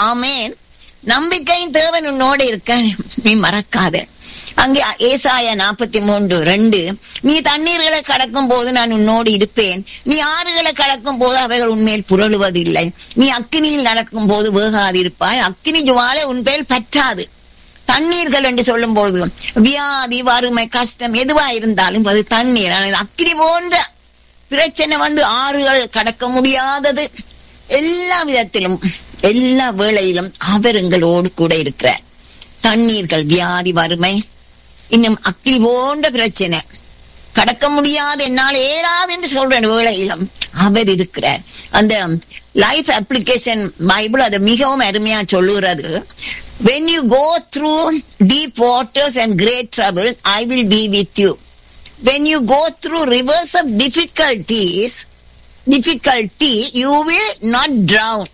ஆமேன் நம்பிக்கையும் தேவன் உன்னோடு இருக்க நீ மறக்காத அங்கே ஏசாய நாற்பத்தி மூன்று ரெண்டு நீ தண்ணீர்களை கடக்கும் போது நான் உன்னோடு இருப்பேன் நீ ஆறுகளை கடக்கும் போது அவைகள் உன்மேல் புரளுவதில்லை நீ அக்கினியில் நடக்கும் போது வேகாதிருப்பாய் அக்கினி ஜுவாலை உன்பேல் பற்றாது தண்ணீர்கள் என்று சொல்லும் பொழுது வியாதி வறுமை கஷ்டம் எதுவா இருந்தாலும் அது தண்ணீர் ஆனால் அக்கினி போன்ற பிரச்சனை வந்து ஆறுகள் கடக்க முடியாதது எல்லா விதத்திலும் எல்லா வேளையிலும் அவர் எங்களோடு கூட இருக்கிறார் தண்ணீர்கள் வியாதி வறுமை இன்னும் அக்கினி போன்ற பிரச்சனை கடக்க முடியாது என்னால் ஏறாது என்று சொல்ற வேளையிலும் அவர் இருக்கிறார் அந்த லைஃப் அப்ளிகேஷன் பைபிள் அதை மிகவும் அருமையா சொல்லுகிறது when you go through deep waters and great trouble i will be with you when you go through rivers of difficulties difficulty you will not drown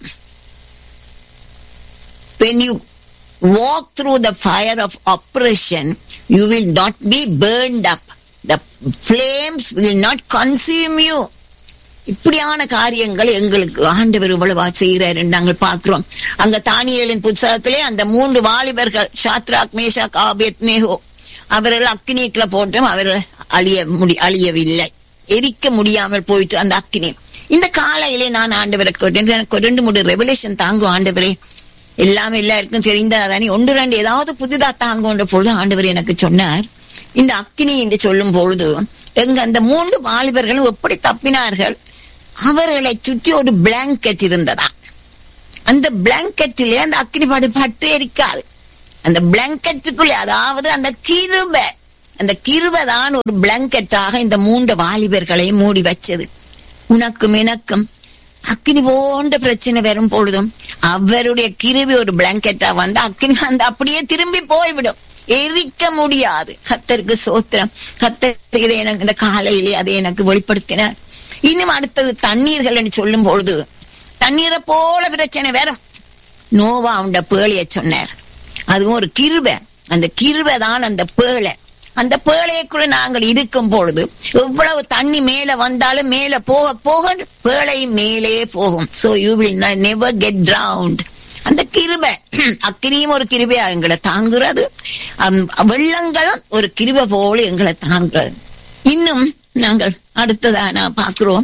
when you walk through the fire of oppression you will not be burned up the flames will not consume you இப்படியான காரியங்கள் எங்களுக்கு ஆண்டவர் இவ்வளவா செய்கிறார் நாங்கள் பார்க்கிறோம் அங்க தானியலின் புத்தகத்திலே அந்த மூன்று வாலிபர்கள் ஷாத்ராக் மேஷாக் ஆபேத் நேஹோ அவர்கள் அக்னிக்குள்ள போட்டும் அவர்கள் அழிய முடி அழியவில்லை எரிக்க முடியாமல் போயிட்டு அந்த அக்னி இந்த காலையிலே நான் ஆண்டவரை கேட்டேன் எனக்கு ஒரு ரெண்டு மூணு ரெவலேஷன் தாங்கும் ஆண்டவரே எல்லாமே எல்லாருக்கும் தெரிந்தாதானே ஒன்று ரெண்டு ஏதாவது புதிதா தாங்குன்ற பொழுது ஆண்டவர் எனக்கு சொன்னார் இந்த அக்னி என்று சொல்லும் பொழுது எங்க அந்த மூன்று வாலிபர்களும் எப்படி தப்பினார்கள் அவர்களை சுற்றி ஒரு பிளாங்கெட் இருந்ததா அந்த பிளாங்கெட்டிலே அந்த அக்னி பாடு பட்டு எரிக்காது அந்த பிளாங்கெட்டுக்குள்ளே அதாவது அந்த கிருப அந்த கிருபை தான் ஒரு பிளாங்கெட்டாக இந்த மூன்று வாலிபர்களை மூடி வச்சது உனக்கும் எனக்கும் அக்கினி போன்ற பிரச்சனை வரும் பொழுதும் அவருடைய கிருவி ஒரு பிளாங்கெட்டா வந்து அக்கினி அந்த அப்படியே திரும்பி போய்விடும் எரிக்க முடியாது கத்தருக்கு சோத்திரம் கத்தர் இதை எனக்கு இந்த காலையிலே அதை எனக்கு வெளிப்படுத்தினார் இன்னும் அடுத்தது தண்ணீர்கள் என்று சொல்லும் பொழுது தண்ணீரை போல பிரச்சனை வரும் நோவா அவன் பேழைய சொன்னார் அதுவும் ஒரு கிருபை அந்த கிருபை தான் அந்த பேழை அந்த பேழைக்குள்ள நாங்கள் இருக்கும் பொழுது எவ்வளவு தண்ணி மேல வந்தாலும் மேல போக போக பேழை மேலே போகும் so you will never get drowned அந்த கிருபை அக்கினியும் ஒரு கிருபையா எங்களை தாங்குறது வெள்ளங்களும் ஒரு கிருபை போல எங்களை தாங்குறது இன்னும் நாங்கள் அடுத்ததா நான் பாக்குறோம்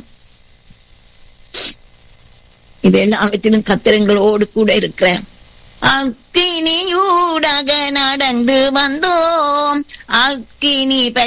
இது எல்லாவற்றிலும் கத்திரங்களோடு கூட இருக்கிறேன் அக்கினியூடாக நடந்து வந்தோம் அக்கினி